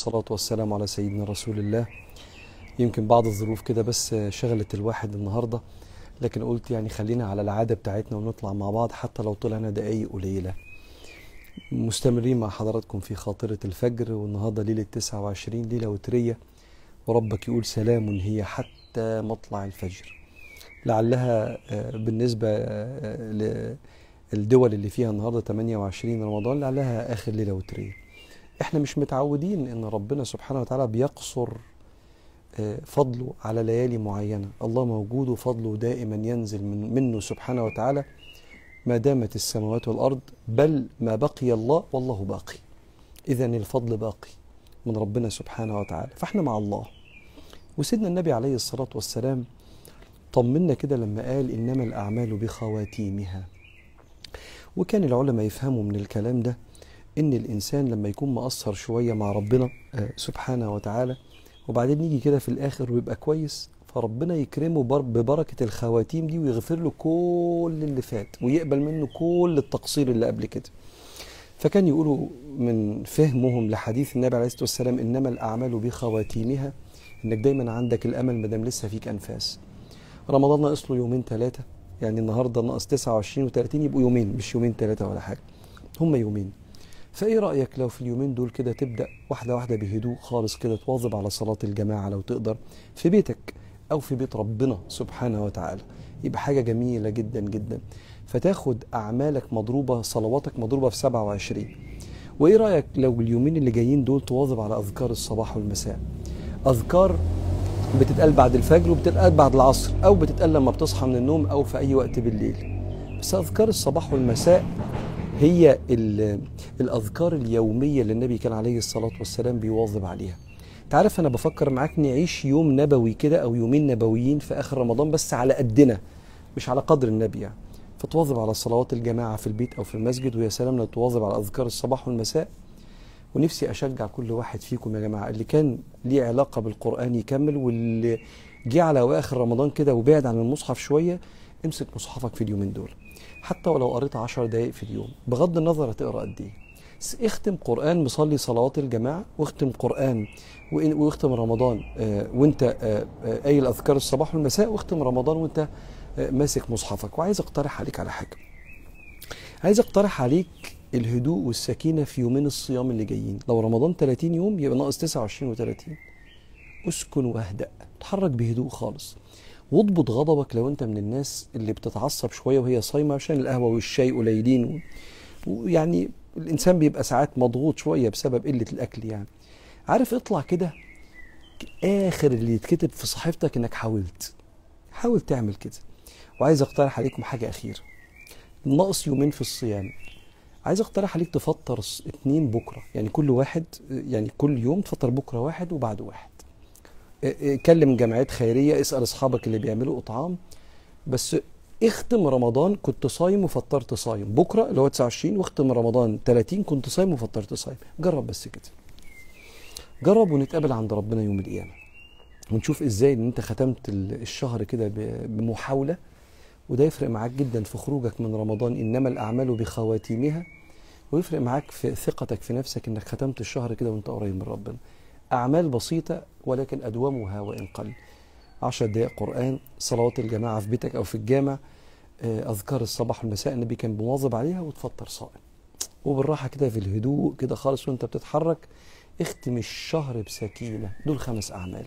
والصلاة والسلام على سيدنا رسول الله يمكن بعض الظروف كده بس شغلت الواحد النهاردة لكن قلت يعني خلينا على العادة بتاعتنا ونطلع مع بعض حتى لو طلعنا دقايق قليلة مستمرين مع حضراتكم في خاطرة الفجر والنهاردة ليلة 29 ليلة وترية وربك يقول سلام هي حتى مطلع الفجر لعلها بالنسبة للدول اللي فيها النهاردة 28 رمضان لعلها آخر ليلة وترية احنا مش متعودين ان ربنا سبحانه وتعالى بيقصر فضله على ليالي معينة الله موجود وفضله دائما ينزل من منه سبحانه وتعالى ما دامت السماوات والأرض بل ما بقي الله والله باقي إذا الفضل باقي من ربنا سبحانه وتعالى فاحنا مع الله وسيدنا النبي عليه الصلاة والسلام طمنا كده لما قال إنما الأعمال بخواتيمها وكان العلماء يفهموا من الكلام ده ان الانسان لما يكون مقصر شويه مع ربنا سبحانه وتعالى وبعدين يجي كده في الاخر ويبقى كويس فربنا يكرمه ببركه الخواتيم دي ويغفر له كل اللي فات ويقبل منه كل التقصير اللي قبل كده فكان يقولوا من فهمهم لحديث النبي عليه الصلاه والسلام انما الاعمال بخواتيمها انك دايما عندك الامل ما دام لسه فيك انفاس رمضان ناقص له يومين ثلاثه يعني النهارده ناقص 29 و30 يبقوا يومين مش يومين ثلاثه ولا حاجه هم يومين فايه رايك لو في اليومين دول كده تبدا واحده واحده بهدوء خالص كده تواظب على صلاه الجماعه لو تقدر في بيتك او في بيت ربنا سبحانه وتعالى يبقى حاجه جميله جدا جدا فتاخد اعمالك مضروبه صلواتك مضروبه في 27 وايه رايك لو اليومين اللي جايين دول تواظب على اذكار الصباح والمساء اذكار بتتقال بعد الفجر وبتتقال بعد العصر او بتتقال لما بتصحى من النوم او في اي وقت بالليل بس اذكار الصباح والمساء هي الأذكار اليومية اللي النبي كان عليه الصلاة والسلام بيواظب عليها تعرف أنا بفكر معاك نعيش يوم نبوي كده أو يومين نبويين في آخر رمضان بس على قدنا مش على قدر النبي يعني فتواظب على صلوات الجماعة في البيت أو في المسجد ويا سلام لو تواظب على أذكار الصباح والمساء ونفسي أشجع كل واحد فيكم يا جماعة اللي كان ليه علاقة بالقرآن يكمل واللي جه على أواخر رمضان كده وبعد عن المصحف شوية امسك مصحفك في اليومين دول حتى ولو قريت عشر دقايق في اليوم بغض النظر هتقرا قد ايه اختم قران مصلي صلوات الجماعه واختم قران واختم رمضان آه وانت آه آه قايل اذكار الصباح والمساء واختم رمضان وانت ماسك مصحفك وعايز اقترح عليك على حاجه عايز اقترح عليك الهدوء والسكينه في يومين الصيام اللي جايين لو رمضان 30 يوم يبقى ناقص 29 و30 اسكن واهدأ اتحرك بهدوء خالص واضبط غضبك لو انت من الناس اللي بتتعصب شويه وهي صايمه عشان القهوه والشاي قليلين ويعني الانسان بيبقى ساعات مضغوط شويه بسبب قله الاكل يعني عارف اطلع كده اخر اللي يتكتب في صحيفتك انك حاولت حاول تعمل كده وعايز اقترح عليكم حاجه اخيره ناقص يومين في الصيام عايز اقترح عليك تفطر اتنين بكره يعني كل واحد يعني كل يوم تفطر بكره واحد وبعده واحد كلم جمعيات خيريه اسال اصحابك اللي بيعملوا اطعام بس اختم رمضان كنت صايم وفطرت صايم بكره اللي هو 29 واختم رمضان 30 كنت صايم وفطرت صايم جرب بس كده جرب ونتقابل عند ربنا يوم القيامه ونشوف ازاي ان انت ختمت الشهر كده بمحاوله وده يفرق معاك جدا في خروجك من رمضان انما الاعمال بخواتيمها ويفرق معاك في ثقتك في نفسك انك ختمت الشهر كده وانت قريب من ربنا أعمال بسيطة ولكن أدومها وإن قل عشر دقائق قرآن صلوات الجماعة في بيتك أو في الجامع أذكار الصباح والمساء النبي كان مواظب عليها وتفطر صائم وبالراحة كده في الهدوء كده خالص وانت بتتحرك اختم الشهر بسكينة دول خمس أعمال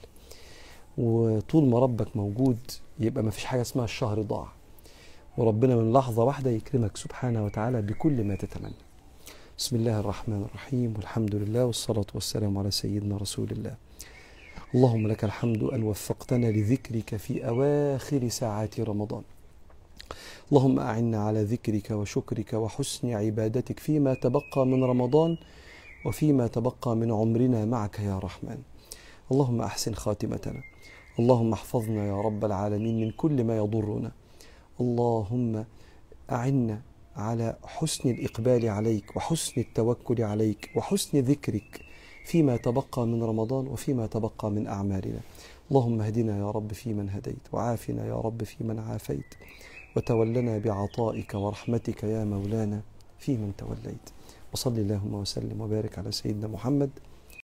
وطول ما ربك موجود يبقى ما فيش حاجة اسمها الشهر ضاع وربنا من لحظة واحدة يكرمك سبحانه وتعالى بكل ما تتمنى بسم الله الرحمن الرحيم والحمد لله والصلاة والسلام على سيدنا رسول الله اللهم لك الحمد أن وفقتنا لذكرك في أواخر ساعات رمضان اللهم أعنا على ذكرك وشكرك وحسن عبادتك فيما تبقى من رمضان وفيما تبقى من عمرنا معك يا رحمن اللهم أحسن خاتمتنا اللهم احفظنا يا رب العالمين من كل ما يضرنا اللهم أعنا على حسن الإقبال عليك وحسن التوكل عليك وحسن ذكرك فيما تبقى من رمضان وفيما تبقى من أعمالنا اللهم اهدنا يا رب فيمن هديت وعافنا يا رب فيمن عافيت وتولنا بعطائك ورحمتك يا مولانا فيمن توليت وصل اللهم وسلم وبارك على سيدنا محمد